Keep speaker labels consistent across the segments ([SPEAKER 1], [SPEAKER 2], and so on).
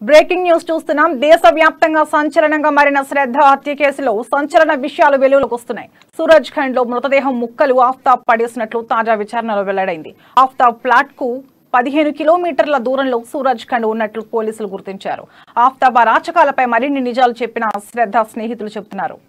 [SPEAKER 1] breaking news చూస్తున్నాం దేశవ్యాప్తంగా సంచలనంగా మారిన శ్రద్ధ హత్య కేసులో సంచలన విషయాలు వెలుగులోకి వస్తున్నాయి సూరజ్ ఖండ్ లో మృతదేహం ముక్కలు ఆఫ్తాబ్ పడేసినట్లు తాజా విచారణలో వెల్లడైంది ఆఫ్తాబ్ ఫ్లాట్ కు పదిహేను కిలోమీటర్ల దూరంలో సూరజ్ ఖండ్ ఉన్నట్లు పోలీసులు గుర్తించారు ఆఫ్తాబ్ అరాచకాలపై మరిన్ని నిజాలు చెప్పిన శ్రద్ధ స్నేహితులు చెబుతున్నారు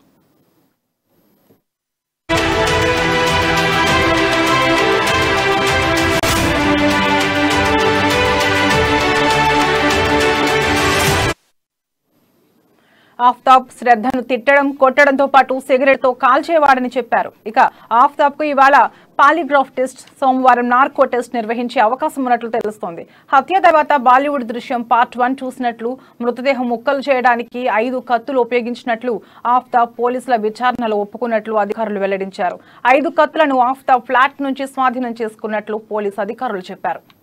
[SPEAKER 1] ఆఫ్తాబ్ శ్రద్ధను తిట్టడం కొట్టడంతో పాటు సిగరెట్ తో కాల్చేవాడని చెప్పారు ఇక ఆఫ్తాబ్ కు ఇవాళ పాలిగ్రాఫ్ టెస్ట్ సోమవారం నార్కో టెస్ట్ నిర్వహించే అవకాశం ఉన్నట్లు తెలుస్తోంది హత్య తర్వాత బాలీవుడ్ దృశ్యం పార్ట్ వన్ చూసినట్లు మృతదేహం ముక్కలు చేయడానికి ఐదు కత్తులు ఉపయోగించినట్లు ఆఫ్తాబ్ పోలీసుల విచారణలో ఒప్పుకున్నట్లు అధికారులు వెల్లడించారు ఐదు కత్తులను ఆఫ్తాబ్ ఫ్లాట్ నుంచి స్వాధీనం చేసుకున్నట్లు పోలీసు అధికారులు చెప్పారు